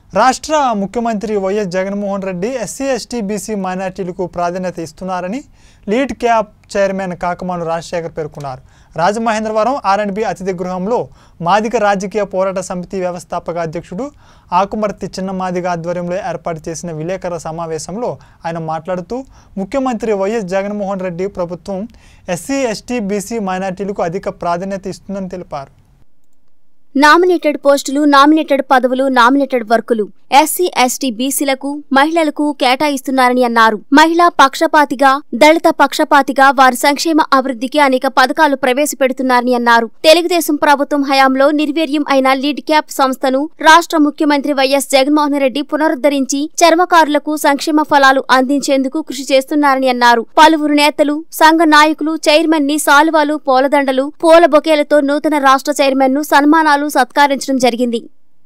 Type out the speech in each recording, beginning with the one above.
రాష్ట్ర ముఖ్యమంత్రి YS Jaganmohan Reddy SC ST BC మైనార్టీలకు ప్రాధాన్యత ఇస్తున్నారని LIDCAP chairman Kakumanu Rajasekhar పేర్కొన్నారు రాజమహేంద్రవరం ఆర్ఎండ్బి అతిథి గృహంలో మాదిగ రాజకీయ పోరాట సమితి వ్యవస్థాపక అధ్యక్షుడు ఆకుమర్తి చిన్నమాదిగ ఆధ్వర్యంలో ఏర్పాటు చేసిన విలేకరుల సమావేశంలో ఆయన మాట్లాడుతూ ముఖ్యమంత్రి వైఎస్ జగన్మోహన్ రెడ్డి ప్రభుత్వం ఎస్సీ ఎస్టీ బీసీ మైనార్టీలకు అధిక ప్రాధాన్యత ఇస్తుందని తెలిపారు నామినేటెడ్ పోస్టులు నామినేటెడ్ పదవులు నామినేటెడ్ వర్కులు ఎస్సీ ఎస్టీ బీసీలకు మహిళలకు కేటాయిస్తున్నారని అన్నారు మహిళా పక్షపాతిగా దళిత పక్షపాతిగా వారి సంక్షేమ అభివృద్ధికి అనేక పథకాలు ప్రవేశపెడుతున్నారని అన్నారు తెలుగుదేశం ప్రభుత్వం హయాంలో నిర్వీర్యం అయిన లీడ్ క్యాప్ సంస్థను రాష్ట్ర ముఖ్యమంత్రి వైఎస్ జగన్మోహన్ రెడ్డి పునరుద్ధరించి చర్మకారులకు సంక్షేమ ఫలాలు అందించేందుకు కృషి చేస్తున్నారని అన్నారు పలువురు నేతలు సంఘ నాయకులు చైర్మన్ ని సాలువాలు పూలదండలు పూల బొకేలతో నూతన రాష్ట్ర చైర్మన్ ను సన్మానాలు సత్కరించడం జరిగింది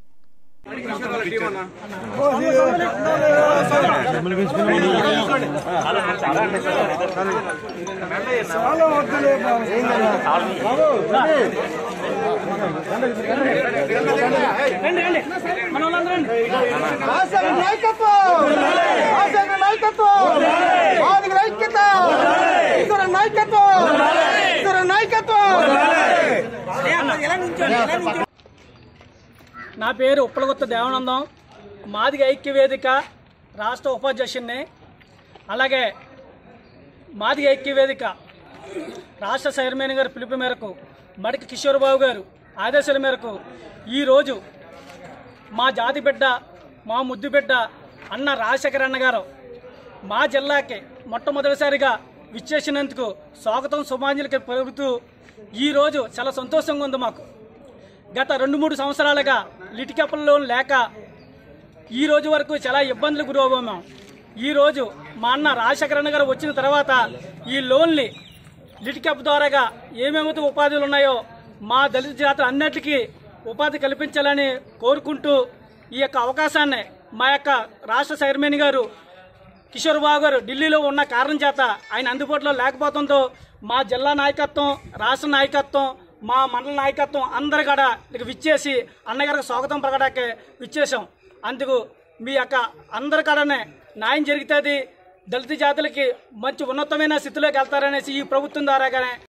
రాజశేఖర నాయకత్వం రాజశేఖర నాయకత్వం మాదిగ ఐక్యత ఇతర నాయకత్వం ఇతర నాయకత్వం నా పేరు ఉప్పలగుత్త దేవానందం మాదిగ ఐక్య వేదిక రాష్ట్ర ఉపాధ్యక్షుడిని అలాగే మాదిగ ఐక్య వేదిక రాష్ట్ర చైర్మన్ గారి పిలుపు మేరకు మడికి కిషోర్ బాబు గారు ఆదేశాల మేరకు ఈరోజు మా జాతి బిడ్డ మా ముద్దు బిడ్డ అన్న రాజశేఖర అన్న గారు మా జిల్లాకి మొట్టమొదటిసారిగా విచ్చేసినందుకు స్వాగతం సుమాంజలికి పలుకుతూ ఈరోజు చాలా సంతోషంగా ఉంది మాకు గత రెండు మూడు సంవత్సరాలుగా లిటికప్పల లోన్ లేక ఈ రోజు వరకు చాలా ఇబ్బందులు గురవున్నాం ఈ రోజు మా అన్న రాజశేఖర అన్న గారు వచ్చిన తర్వాత ఈ లోన్లు లిటికప్ ద్వారాగా ఏమేమైతే ఉపాధులు ఉన్నాయో మా దళిత జాతులు అన్నిటికీ ఉపాధి కల్పించాలని కోరుకుంటూ ఈ యొక్క అవకాశాన్ని మా యొక్క రాష్ట్ర చైర్మన్ గారు కిషోర్ బాబు గారు ఢిల్లీలో ఉన్న కారణం చేత ఆయన అందుబాటులో లేకపోవడంతో మా జిల్లా నాయకత్వం రాష్ట్ర నాయకత్వం మా మండల నాయకత్వం అందరు కూడా ఇక విచ్చేసి అన్నగారికి స్వాగతం ప్రకటనకి విచ్చేసాం అందుకు మీ యొక్క అందరి కాడనే న్యాయం జరుగుతుంది దళిత జాతులకి మంచి ఉన్నతమైన స్థితిలోకి వెళ్తారనేసి ఈ ప్రభుత్వం ద్వారాగానే